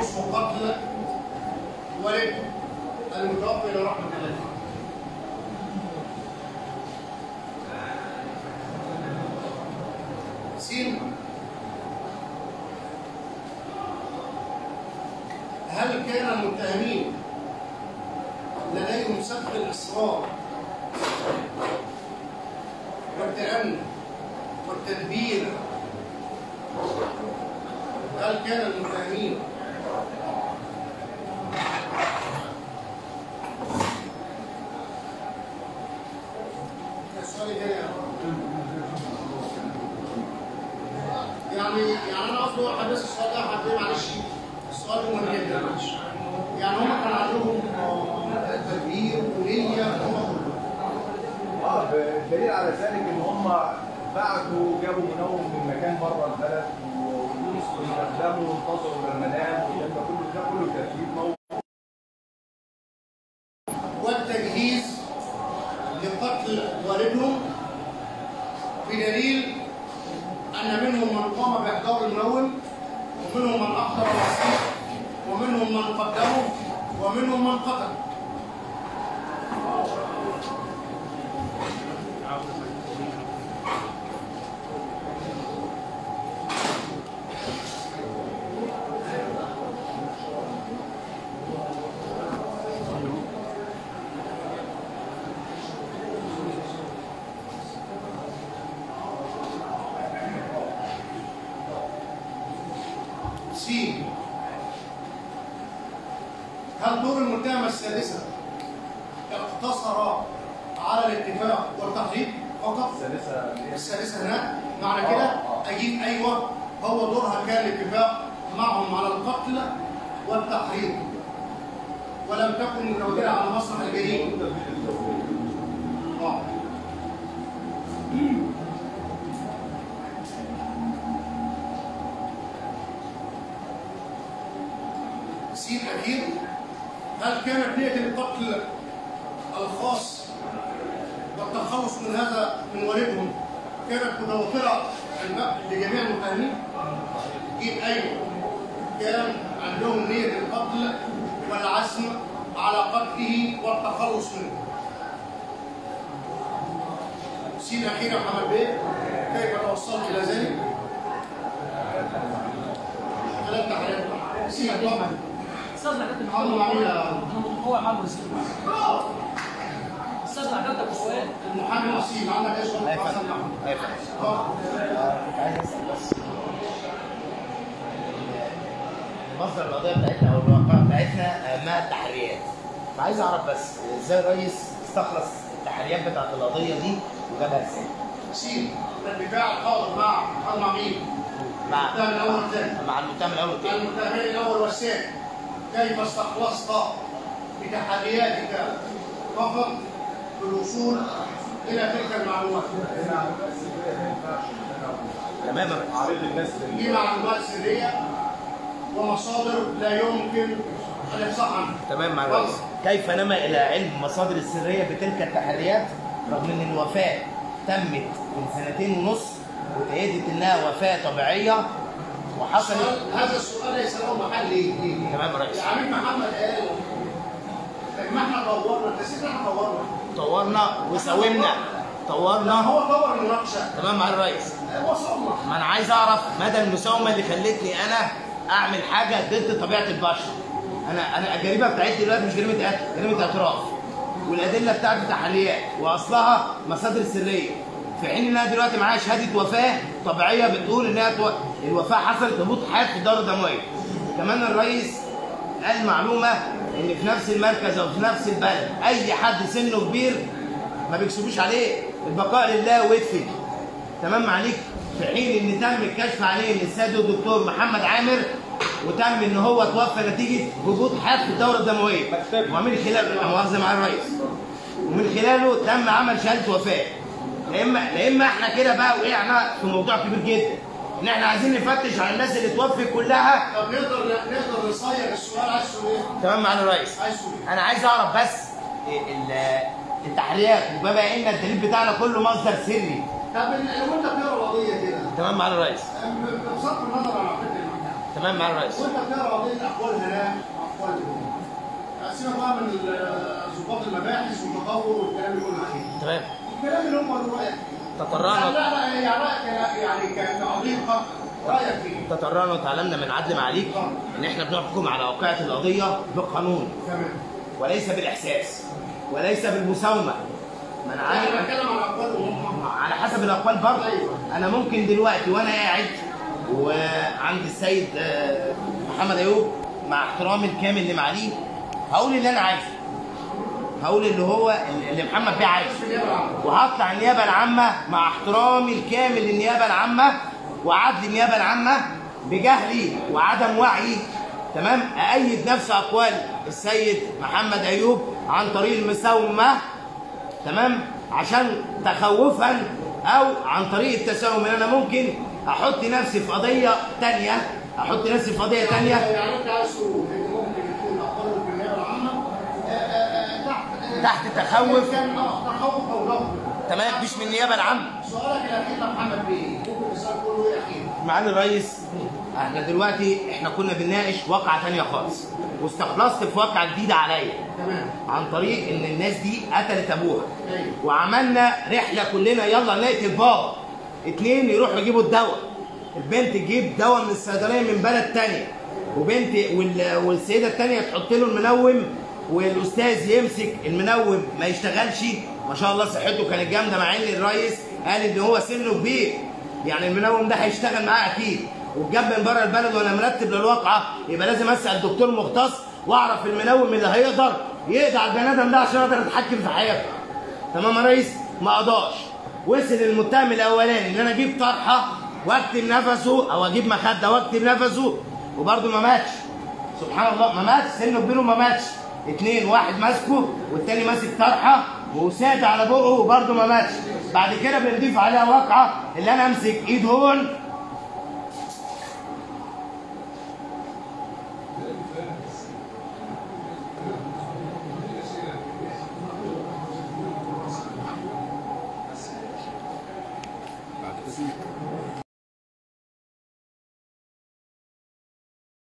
وقتل والد المتوفي الى رحمه الله سين هل كان المتهمين لديهم سبق الإصرار والتأني والتدبير هل كان المتهمين السؤال الجاي يعني يعني انا قصدي حدث السؤال ده هتلاقيه معلش السؤال مهم جدا يعني هم كان عندهم آه، تدبير ونية هم اه الدليل على ذلك ان هم بعتوا جابوا منوم من مكان بره البلد ويونسوا يستخدموا وانتظروا للمنام والكلام ده كله ده كله ترتيب موجود والتجهيز لقتل والدهم بدليل أن منهم من قام بإحضار المنوم ومنهم من أحضر الوثيق ومنهم من قدمه ومنهم من قتل سي هل دور المتهمة السادسة اقتصر على الاتفاق والتحريض فقط؟ الثالثه اللي هي السادسة هناك معنى كده أجيب أيوة هو دورها كان الاتفاق معهم على القتل والتحريض ولم تكن متوجهة على مسرح الجريمة آه. سين أخير هل كانت نية القتل الخاص والتخلص من هذا من والدهم كانت متوفرة عند- لجميع المتهمين؟ جيب أيوه كان عندهم نية القتل والعزم على قتله والتخلص منه. سين أخيرا يا محمد بيه كيف توصلت إلى ذلك؟ ثلاث تحريات سين طبعا استاذ عجبتك محمد معين انا متطوع معاه وزير استاذ عجبتك السؤال المحامي نسيم عندك ايش غلط أيوة. حسن يا أحمد؟ ايوه آه. كنت عايز اسال بس مصدر القضيه بتاعتنا او الواقع بتاعتنا آه، ما التحريات فعايز اعرف بس ازاي الرئيس استخلص التحريات بتاعت القضيه دي وجابها ازاي سين الدفاع الحاضر مع مع مين؟ مع المتهم الاول والثاني مع المتهم الاول والثاني المتهمين الاول والثاني كيف استخلصت بتحرياتك فقط بالوصول الى تلك المعلومات؟ تماما عرض الناس لل- دي معلومات سريه ومصادر لا يمكن الافصاح عنها. تمام مع الرئيس كيف نما الى علم مصادر السريه بتلك التحريات رغم ان الوفاه تمت من سنتين ونص وتأيدت انها وفاه طبيعيه وحصلت السؤال- هذا السؤال ليس له محل ليه؟ ليه؟ تمام يا ريس يا عميد محمد قال طيب ما احنا طورنا انت نسيت احنا طورنا طورنا وساومنا لا طورنا هو طور المناقشه تمام مع الرئيس وصلنا ما انا عايز اعرف مدى المساومه اللي خلتني انا اعمل حاجه ضد طبيعه البشر انا انا الجريمه بتاعتي دلوقتي مش جريمه قتل جريمه اعتراف والادله بتاعتي تحليات واصلها مصادر سريه في حين ان انا دلوقتي معايا شهاده وفاه طبيعيه بتقول انها تو... الوفاه حصلت هبوط حاد في الدوره الدمويه كمان الرئيس قال معلومه ان في نفس المركز او في نفس البلد اي حد سنه كبير ما بيكسبوش عليه البقاء لله ويدفن تمام عليك في حين ان تم الكشف عليه ان السيد الدكتور محمد عامر وتم ان هو توفى نتيجه هبوط حاد في الدوره الدمويه ومن خلال لا مؤاخذه مع الرئيس ومن خلاله تم عمل شهاده وفاه لا اما لا اما احنا كده بقى وقعنا في موضوع كبير جدا ان احنا عايزين نفتش على الناس اللي توفت كلها طب نقدر نقدر نصير السؤال عايز تقول ايه؟ تمام مع الرئيس عايز تقول ايه؟ انا عايز اعرف بس ال- التحريات وبما ان الدليل بتاعنا كله مصدر سري طب لو انت بتقرا القضيه كده تمام مع الرئيس بصرف النظر عن عقيده المحكمه تمام مع الرئيس وانت بتقرا قضيه اقوال هناء واقوال هناء سيبك بقى من ال- ضباط المباحث والتطور والكلام اللي قلنا عليه تمام الكلام اللي هم قالوا رايك لا تطرقنا لا لا يعني رايك يعني كقضيه قتل رايك فيه تطرقنا وتعلمنا من عدل معاليك ان احنا بنحكم على واقعه القضيه بالقانون تمام وليس بالاحساس وليس بالمساومه من انا عالم بتكلم على اقوالهم هم على حسب الاقوال برضه انا ممكن دلوقتي وانا قاعد وعند السيد آه، محمد ايوب مع احترامي الكامل لمعاليه هقول اللي انا عايزه هقول اللي هو اللي محمد بيه عايزه في النيابه العامه وهطلع النيابه العامه مع احترامي الكامل للنيابه العامه وعدل النيابه العامه بجهلي وعدم وعي تمام أأيد نفس أقوال السيد محمد أيوب عن طريق المساومة تمام عشان تخوفا أو عن طريق التساوم إن أنا ممكن أحط نفسي في قضية تانية أحط نفسي في قضية تانية يعني انت عايز تقول ان ممكن يكون اقوالهم في النيابه العامه آه، آه، آه، تحت تحت تخوف. كان اه تخوف او رفض تمام مش من النيابة العامة سؤالك الاخير لمحمد بيه ممكن السؤال كله ايه اخير معالي الرئيس احنا دلوقتي احنا كنا بنناقش واقعة تانية خالص واستخلصت في واقعة جديدة عليا تمام عن طريق ان الناس دي قتلت ابوها ايوه وعملنا رحلة كلنا يلا نقتل بابا اتنين يروحوا يجيبوا الدواء البنت تجيب دواء من الصيدلية من بلد تانية وبنت وال... والسيدة التانية تحط له المنوم والاستاذ يمسك المنوم ما يشتغلش ما شاء الله صحته كانت جامدة مع ان الرئيس قال ان هو سنه كبير يعني المنوم ده هيشتغل معاه اكيد واتجاب من بره البلد وانا مرتب للواقعة يبقى لازم اسال دكتور مختص واعرف المنوم اللي هيقدر يقضي على البني ادم ده عشان اقدر اتحكم في حياته تمام يا ريس ما قضاش وصل المتهم الاولاني ان انا اجيب طرحه واكتم نفسه او اجيب مخده واكتم نفسه وبرده ما ماتش سبحان الله ما ماتش سنه كبير وما ماتش اتنين واحد ماسكه والتاني ماسك طرحه وساد على بقه وبرده ما ماتش بعد كده بنضيف عليها واقعه اللي انا امسك ايد هون